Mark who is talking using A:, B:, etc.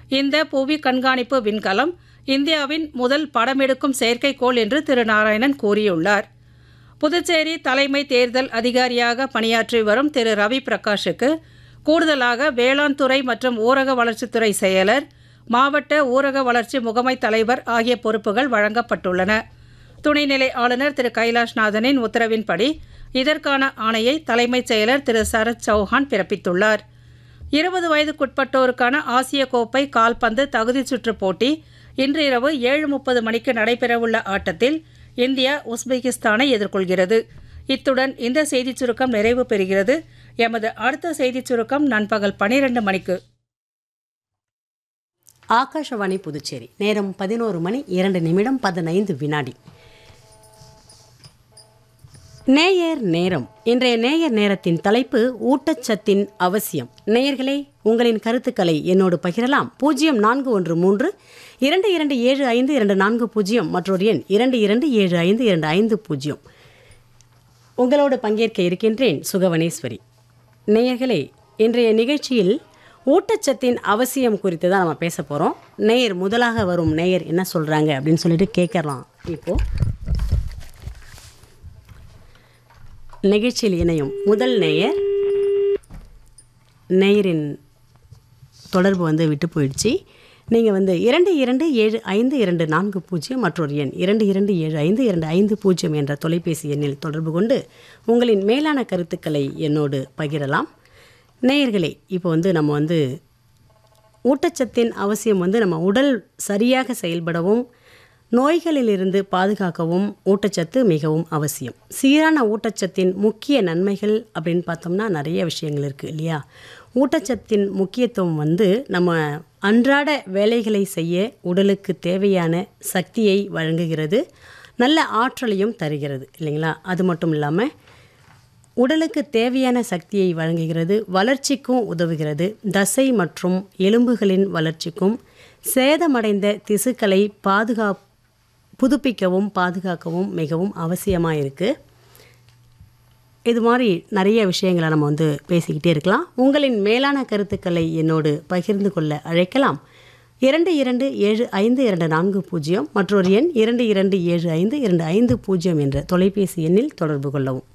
A: இந்த புவி கண்காணிப்பு விண்கலம் இந்தியாவின் முதல் படமெடுக்கும் செயற்கைக்கோள் என்று திரு நாராயணன் கூறியுள்ளார் புதுச்சேரி தலைமை தேர்தல் அதிகாரியாக பணியாற்றி வரும் திரு ரவி பிரகாஷுக்கு கூடுதலாக வேளாண் துறை மற்றும் ஊரக வளர்ச்சித்துறை செயலர் மாவட்ட ஊரக வளர்ச்சி முகமை தலைவர் ஆகிய பொறுப்புகள் வழங்கப்பட்டுள்ளன துணைநிலை ஆளுநர் திரு கைலாஷ்நாதனின் உத்தரவின்படி இதற்கான ஆணையை தலைமைச் செயலர் திரு சரத் சௌஹான் பிறப்பித்துள்ளார் இருபது வயதுக்குட்பட்டோருக்கான ஆசிய கோப்பை கால்பந்து தகுதிச் சுற்றுப் போட்டி இன்று இரவு ஏழு முப்பது மணிக்கு நடைபெறவுள்ள ஆட்டத்தில் இந்தியா உஸ்பெகிஸ்தானை எதிர்கொள்கிறது இத்துடன் இந்த செய்திச் சுருக்கம் நிறைவு பெறுகிறது எமது அடுத்த செய்திச் சுருக்கம் நண்பகல் பனிரெண்டு மணிக்கு
B: ஆகாஷவாணி புதுச்சேரி நேரம் பதினோரு மணி இரண்டு நிமிடம் பதினைந்து வினாடி நேயர் நேரம் இன்றைய நேயர் நேரத்தின் தலைப்பு ஊட்டச்சத்தின் அவசியம் நேயர்களே உங்களின் கருத்துக்களை என்னோடு பகிரலாம் பூஜ்ஜியம் நான்கு ஒன்று மூன்று இரண்டு இரண்டு ஏழு ஐந்து இரண்டு நான்கு பூஜ்ஜியம் மற்றொரு எண் இரண்டு இரண்டு ஏழு ஐந்து இரண்டு ஐந்து பூஜ்ஜியம் உங்களோடு பங்கேற்க இருக்கின்றேன் சுகவனேஸ்வரி நேயர்களே இன்றைய நிகழ்ச்சியில் ஊட்டச்சத்தின் அவசியம் குறித்து தான் நம்ம பேச போகிறோம் நேயர் முதலாக வரும் நேயர் என்ன சொல்கிறாங்க அப்படின்னு சொல்லிட்டு கேட்கலாம் இப்போது நிகழ்ச்சியில் இணையும் முதல் நேயர் நேயரின் தொடர்பு வந்து விட்டு போயிடுச்சு நீங்கள் வந்து இரண்டு இரண்டு ஏழு ஐந்து இரண்டு நான்கு பூஜ்ஜியம் மற்றொரு எண் இரண்டு இரண்டு ஏழு ஐந்து இரண்டு ஐந்து பூஜ்ஜியம் என்ற தொலைபேசி எண்ணில் தொடர்பு கொண்டு உங்களின் மேலான கருத்துக்களை என்னோடு பகிரலாம் நேயர்களே இப்போ வந்து நம்ம வந்து ஊட்டச்சத்தின் அவசியம் வந்து நம்ம உடல் சரியாக செயல்படவும் நோய்களிலிருந்து பாதுகாக்கவும் ஊட்டச்சத்து மிகவும் அவசியம் சீரான ஊட்டச்சத்தின் முக்கிய நன்மைகள் அப்படின்னு பார்த்தோம்னா நிறைய விஷயங்கள் இருக்குது இல்லையா ஊட்டச்சத்தின் முக்கியத்துவம் வந்து நம்ம அன்றாட வேலைகளை செய்ய உடலுக்கு தேவையான சக்தியை வழங்குகிறது நல்ல ஆற்றலையும் தருகிறது இல்லைங்களா அது மட்டும் இல்லாமல் உடலுக்கு தேவையான சக்தியை வழங்குகிறது வளர்ச்சிக்கும் உதவுகிறது தசை மற்றும் எலும்புகளின் வளர்ச்சிக்கும் சேதமடைந்த திசுக்களை பாதுகா புதுப்பிக்கவும் பாதுகாக்கவும் மிகவும் அவசியமாக இருக்குது இது மாதிரி நிறைய விஷயங்களை நம்ம வந்து பேசிக்கிட்டே இருக்கலாம் உங்களின் மேலான கருத்துக்களை என்னோடு பகிர்ந்து கொள்ள அழைக்கலாம் இரண்டு இரண்டு ஏழு ஐந்து இரண்டு நான்கு பூஜ்ஜியம் மற்றொரு எண் இரண்டு இரண்டு ஏழு ஐந்து இரண்டு ஐந்து பூஜ்ஜியம் என்ற தொலைபேசி எண்ணில் தொடர்பு கொள்ளவும்